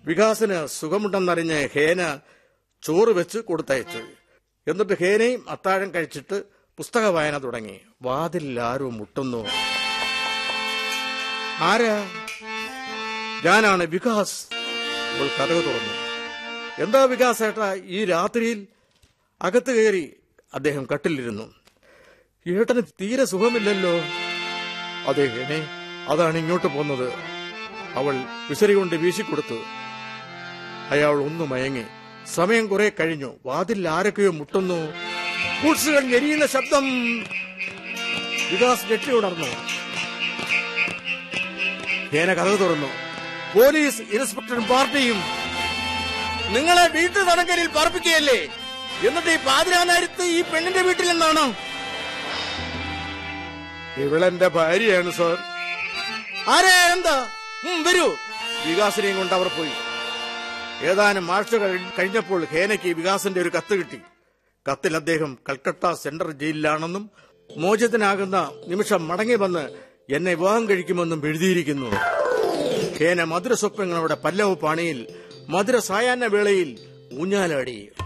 വികാസിന് സുഖമുണ്ടെന്നറിഞ്ഞ് ഹേന ചോറ് വെച്ച് കൊടുത്തയച്ചു എന്നിട്ട് ഹേനയും അത്താഴം കഴിച്ചിട്ട് പുസ്തക വായന തുടങ്ങി വാതിൽ ആരോ മുട്ടുന്നു ആരാ ഞാനാണ് വികാസ് ഇപ്പോൾ കഥക തുറന്നു എന്താ വികാസ് ഏട്ടാ ഈ രാത്രിയിൽ അകത്ത് കയറി അദ്ദേഹം കട്ടിലിരുന്നു ഏട്ടന് തീരെ സുഖമില്ലല്ലോ അതെ ഹേനെ അതാണ് ഇങ്ങോട്ട് പോന്നത് അവൾ വിസരി കൊണ്ട് വീശിക്കൊടുത്തു അയാൾ ഒന്ന് മയങ്ങി സമയം കുറെ കഴിഞ്ഞു വാതിൽ ആരൊക്കെയോ മുട്ടുന്നു ബൂട്ട്സുകൾ ഞെരിയുന്ന ശബ്ദം വികാസ് ഞെട്ടി ഉണർന്നു ഹേന കഥ തുറന്നു പോലീസ് ഇൻസ്പെക്ടറും പാർട്ടിയും നിങ്ങളെ വീട്ടു തടങ്കലിൽ പാർപ്പിക്കുകയല്ലേ എന്നിട്ട് ഈ പാതിരാനാരത്ത് ഈ പെണ്ണിന്റെ വീട്ടിൽ നിന്നാണോ ഇവളെന്റെ ഭാര്യയാണ് സാർ ആരെ എന്താ ഉം, വരൂ വികാസിനെയും കൊണ്ട് അവർ പോയി ഏതാനും ആഴ്ചകൾ കഴിഞ്ഞപ്പോൾ ഹേനയ്ക്ക് വികാസിന്റെ ഒരു കത്ത് കിട്ടി കത്തിൽ അദ്ദേഹം കൽക്കട്ട സെൻട്രൽ ജയിലിലാണെന്നും മോചിതനാകുന്ന നിമിഷം മടങ്ങി വന്ന് എന്നെ വിവാഹം കഴിക്കുമെന്നും എഴുതിയിരിക്കുന്നു ഹേന മധുര സ്വപ്നങ്ങളുടെ പല്ലവ പാണിയിൽ മധുര സായാഹ്ന വേളയിൽ ഊഞ്ഞാലാടി